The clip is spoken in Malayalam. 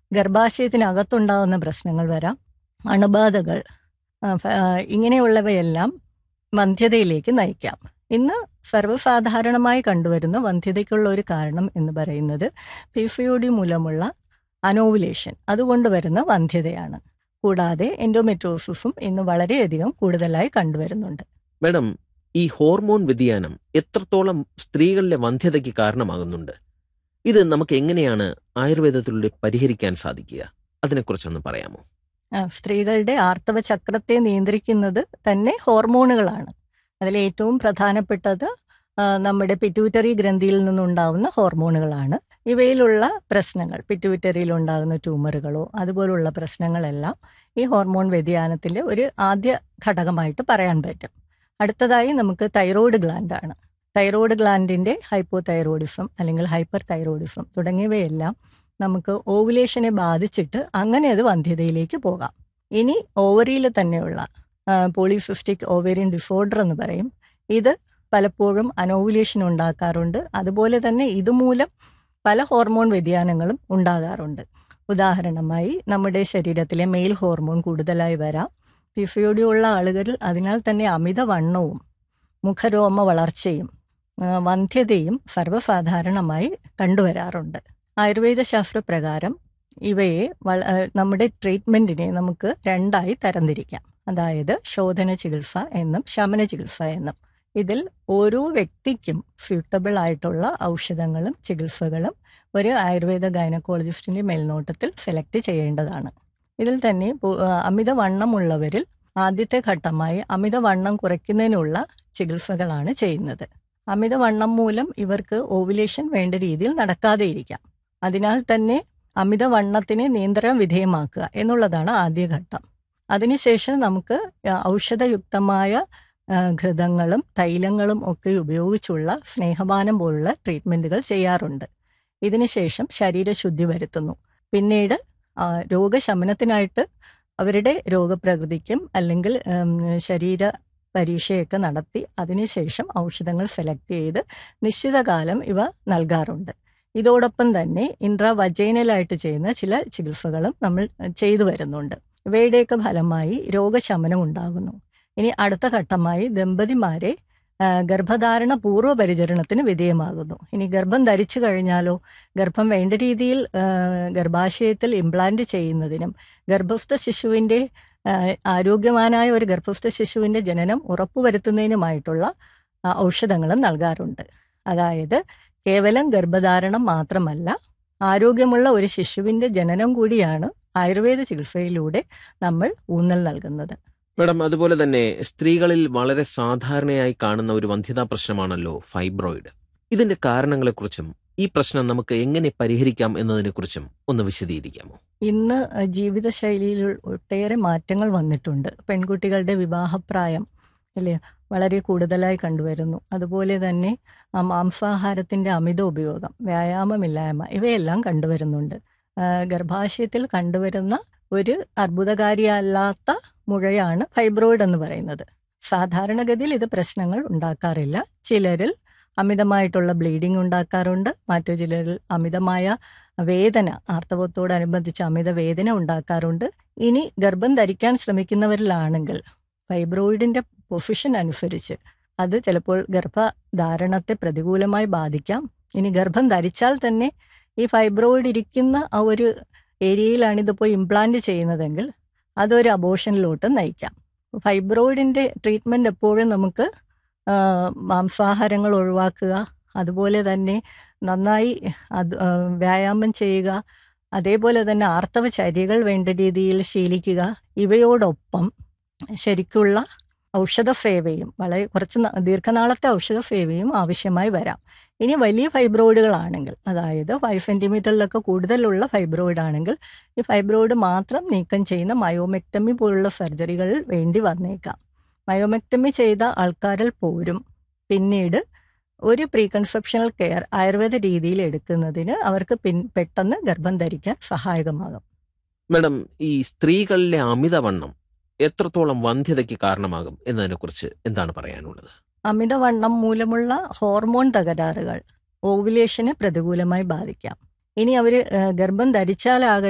ഗർഭാശയത്തിനകത്തുണ്ടാകുന്ന പ്രശ്നങ്ങൾ വരാം അണുബാധകൾ ആ, ഫ- ആ, ഇങ്ങനെയുള്ളവയെല്ലാം വന്ധ്യതയിലേക്ക് നയിക്കാം ഇന്ന് സർവ്വസാധാരണമായി കണ്ടുവരുന്ന വന്ധ്യതയ്ക്കുള്ള ഒരു കാരണം എന്ന് പറയുന്നത് പി സി ഒ ഡി മൂലമുള്ള അനോവുലേഷൻ അതുകൊണ്ട് വരുന്ന വന്ധ്യതയാണ് കൂടാതെ എൻഡോമെട്രോസിസും ഇന്ന് വളരെയധികം കൂടുതലായി കണ്ടുവരുന്നുണ്ട് മാഡം ഈ ഹോർമോൺ വ്യതിയാനം എത്രത്തോളം സ്ത്രീകളിലെ വന്ധ്യതയ്ക്ക് കാരണമാകുന്നുണ്ട് ഇത് നമുക്ക് എങ്ങനെയാണ് ആയുർവേദത്തിലൂടെ പരിഹരിക്കാൻ സാധിക്കുക അതിനെക്കുറിച്ചൊന്ന് പറയാമോ ആ, സ്ത്രീകളുടെ ആർത്തവ ചക്രത്തെ നിയന്ത്രിക്കുന്നത് തന്നെ ഹോർമോണുകളാണ് അതിൽ ഏറ്റവും പ്രധാനപ്പെട്ടത് ആ, നമ്മുടെ പിറ്റ്യൂട്ടറി ഗ്രന്ഥിയിൽ നിന്നുണ്ടാവുന്ന ഹോർമോണുകളാണ് ഇവയിലുള്ള പ്രശ്നങ്ങൾ പിറ്റ്യൂട്ടറിയിൽ ഉണ്ടാകുന്ന ട്യൂമറുകളോ അതുപോലുള്ള പ്രശ്നങ്ങളെല്ലാം ഈ ഹോർമോൺ വ്യതിയാനത്തിൻ്റെ ഒരു ആദ്യ ഘടകമായിട്ട് പറയാൻ പറ്റും അടുത്തതായി നമുക്ക് തൈറോയ്ഡ് ഗ്ലാൻഡാണ് തൈറോയ്ഡ് ഗ്ലാൻഡിൻ്റെ ഹൈപ്പോതൈറോയിഡിസം അല്ലെങ്കിൽ ഹൈപ്പർ തൈറോയിഡിസം തുടങ്ങിയവയെല്ലാം നമുക്ക് ഓവുലേഷനെ ബാധിച്ചിട്ട് അങ്ങനെ അത് വന്ധ്യതയിലേക്ക് പോകാം ഇനി ഓവറിയിൽ തന്നെയുള്ള പോളിസിസ്റ്റിക് ഓവേറിയൻ ഡിസോർഡർ എന്ന് പറയും ഇത് പലപ്പോഴും അനോവുലേഷൻ ഉണ്ടാക്കാറുണ്ട് അതുപോലെ തന്നെ ഇതുമൂലം പല ഹോർമോൺ വ്യതിയാനങ്ങളും ഉണ്ടാകാറുണ്ട് ഉദാഹരണമായി നമ്മുടെ ശരീരത്തിലെ മെയിൽ ഹോർമോൺ കൂടുതലായി വരാം പിഫിയോഡി ഉള്ള ആളുകളിൽ അതിനാൽ തന്നെ അമിതവണ്ണവും മുഖരോമ വളർച്ചയും ആ, വന്ധ്യതയും സർവ്വസാധാരണമായി കണ്ടുവരാറുണ്ട് ആയുർവേദ ശാസ്ത്രപ്രകാരം ഇവയെ വള ആ, നമ്മുടെ ട്രീറ്റ്മെൻറ്റിനെ നമുക്ക് രണ്ടായി തരംതിരിക്കാം അതായത് ശോധന ചികിത്സ എന്നും ശമന ചികിത്സ എന്നും ഇതിൽ ഓരോ വ്യക്തിക്കും സ്യൂട്ടബിൾ ആയിട്ടുള്ള ഔഷധങ്ങളും ചികിത്സകളും ഒരു ആയുർവേദ ഗൈനക്കോളജിസ്റ്റിൻ്റെ മേൽനോട്ടത്തിൽ സെലക്ട് ചെയ്യേണ്ടതാണ് ഇതിൽ തന്നെ പു- ആ, അമിതവണ്ണമുള്ളവരിൽ ആദ്യത്തെ ഘട്ടമായി അമിതവണ്ണം കുറയ്ക്കുന്നതിനുള്ള ചികിത്സകളാണ് ചെയ്യുന്നത് അമിതവണ്ണം മൂലം ഇവർക്ക് ഓവുലേഷൻ വേണ്ട രീതിയിൽ നടക്കാതെ ഇരിക്കാം അതിനാൽ തന്നെ അമിതവണ്ണത്തിനെ നിയന്ത്രണ വിധേയമാക്കുക എന്നുള്ളതാണ് ആദ്യ ഘട്ടം അതിനുശേഷം നമുക്ക് ആ, ഔഷധയുക്തമായ ആ, ഘൃതങ്ങളും തൈലങ്ങളും ഒക്കെ ഉപയോഗിച്ചുള്ള സ്നേഹപാനം പോലുള്ള ട്രീറ്റ്മെൻറ്റുകൾ ചെയ്യാറുണ്ട് ഇതിനുശേഷം ശരീരശുദ്ധി വരുത്തുന്നു പിന്നീട് ആ, രോഗശമനത്തിനായിട്ട് അവരുടെ രോഗപ്രകൃതിക്കും അല്ലെങ്കിൽ ഉം, ശരീര പരീക്ഷയൊക്കെ നടത്തി അതിനുശേഷം ഔഷധങ്ങൾ സെലക്ട് ചെയ്ത് നിശ്ചിത കാലം ഇവ നൽകാറുണ്ട് ഇതോടൊപ്പം തന്നെ ഇൻട്രാവജൈനലായിട്ട് ചെയ്യുന്ന ചില ചികിത്സകളും നമ്മൾ ചെയ്തു വരുന്നുണ്ട് ഇവയുടെയൊക്കെ ഫലമായി രോഗശമനം ഉണ്ടാകുന്നു ഇനി അടുത്ത ഘട്ടമായി ദമ്പതിമാരെ ആ, ഗർഭധാരണ പൂർവ്വ പരിചരണത്തിന് വിധേയമാകുന്നു ഇനി ഗർഭം ധരിച്ചു കഴിഞ്ഞാലോ ഗർഭം വേണ്ട രീതിയിൽ ആ, ഗർഭാശയത്തിൽ ഇംപ്ലാന്റ് ചെയ്യുന്നതിനും ഗർഭസ്ഥ ശിശുവിൻ്റെ ആ, ആരോഗ്യവാനായ ഒരു ഗർഭസ്ഥ ശിശുവിൻ്റെ ജനനം ഉറപ്പുവരുത്തുന്നതിനുമായിട്ടുള്ള ആ, ഔഷധങ്ങളും നൽകാറുണ്ട് അതായത് കേവലം ഗർഭധാരണം മാത്രമല്ല ആരോഗ്യമുള്ള ഒരു ശിശുവിൻ്റെ ജനനം കൂടിയാണ് ആയുർവേദ ചികിത്സയിലൂടെ നമ്മൾ ഊന്നൽ നൽകുന്നത് മാഡം അതുപോലെ തന്നെ സ്ത്രീകളിൽ വളരെ സാധാരണയായി കാണുന്ന ഒരു വന്ധ്യതാ പ്രശ്നമാണല്ലോ ഫൈബ്രോയിഡ് ഇതിന്റെ കാരണങ്ങളെക്കുറിച്ചും ഈ പ്രശ്നം നമുക്ക് എങ്ങനെ പരിഹരിക്കാം എന്നതിനെക്കുറിച്ചും ഒന്ന് വിശദീകരിക്കാമോ ഇന്ന് ജീവിതശൈലിയിൽ ഒട്ടേറെ മാറ്റങ്ങൾ വന്നിട്ടുണ്ട് പെൺകുട്ടികളുടെ വിവാഹപ്രായം അല്ലേ വളരെ കൂടുതലായി കണ്ടുവരുന്നു അതുപോലെ തന്നെ ആ, മാംസാഹാരത്തിൻ്റെ അമിത ഉപയോഗം വ്യായാമമില്ലായ്മ ഇവയെല്ലാം കണ്ടുവരുന്നുണ്ട് ആ, ഗർഭാശയത്തിൽ കണ്ടുവരുന്ന ഒരു അർബുദകാരിയല്ലാത്ത മുഴയാണ് ഫൈബ്രോയിഡ് എന്ന് പറയുന്നത് സാധാരണഗതിയിൽ ഇത് പ്രശ്നങ്ങൾ ഉണ്ടാക്കാറില്ല ചിലരിൽ അമിതമായിട്ടുള്ള ബ്ലീഡിംഗ് ഉണ്ടാക്കാറുണ്ട് മറ്റു ചിലരിൽ അമിതമായ വേദന ആർത്തവത്തോടനുബന്ധിച്ച് അമിത വേദന ഉണ്ടാക്കാറുണ്ട് ഇനി ഗർഭം ധരിക്കാൻ ശ്രമിക്കുന്നവരിലാണെങ്കിൽ ഫൈബ്രോയിഡിന്റെ പൊസിഷൻ അനുസരിച്ച് അത് ചിലപ്പോൾ ഗർഭധാരണത്തെ പ്രതികൂലമായി ബാധിക്കാം ഇനി ഗർഭം ധരിച്ചാൽ തന്നെ ഈ ഫൈബ്രോയിഡ് ഇരിക്കുന്ന ആ ഒരു ഏരിയയിലാണ് ഇതിപ്പോൾ ഇംപ്ലാന്റ് ചെയ്യുന്നതെങ്കിൽ അതൊരു അബോഷനിലോട്ട് നയിക്കാം ഫൈബ്രോയിഡിന്റെ ട്രീറ്റ്മെന്റ് എപ്പോഴും നമുക്ക് ആ, മാംസാഹാരങ്ങൾ ഒഴിവാക്കുക അതുപോലെ തന്നെ നന്നായി അത് ആ, വ്യായാമം ചെയ്യുക അതേപോലെ തന്നെ ആർത്തവ ചര്യകൾ വേണ്ട രീതിയിൽ ശീലിക്കുക ഇവയോടൊപ്പം ശരിക്കുള്ള ഔഷധ സേവയും വളരെ കുറച്ച് ന- ദീർഘനാളത്തെ ഔഷധ സേവയും ആവശ്യമായി വരാം ഇനി വലിയ ഫൈബ്രോയിഡുകളാണെങ്കിൽ അതായത് ഫൈവ് സെൻറ്റിമീറ്ററിലൊക്കെ കൂടുതലുള്ള ഫൈബ്രോയിഡ് ആണെങ്കിൽ ഈ ഫൈബ്രോയിഡ് മാത്രം നീക്കം ചെയ്യുന്ന മയോമെക്ടമി പോലുള്ള സർജറികൾ വേണ്ടി വന്നേക്കാം മയോമെക്ടമി ചെയ്ത ആൾക്കാരിൽ പോരും പിന്നീട് ഒരു പ്രീ കൺസെപ്ഷണൽ കെയർ ആയുർവേദ രീതിയിൽ എടുക്കുന്നതിന് അവർക്ക് പിൻ പെട്ടെന്ന് ഗർഭം ധരിക്കാൻ സഹായകമാകും മാഡം ഈ സ്ത്രീകളിലെ അമിതവണ്ണം എത്രത്തോളം വന്ധ്യതയ്ക്ക് കാരണമാകും എന്നതിനെക്കുറിച്ച് എന്താണ് പറയാനുള്ളത് അമിതവണ്ണം മൂലമുള്ള ഹോർമോൺ തകരാറുകൾ ഓവുലേഷനെ പ്രതികൂലമായി ബാധിക്കാം ഇനി അവർ ഗർഭം ധരിച്ചാലാകട്ടെ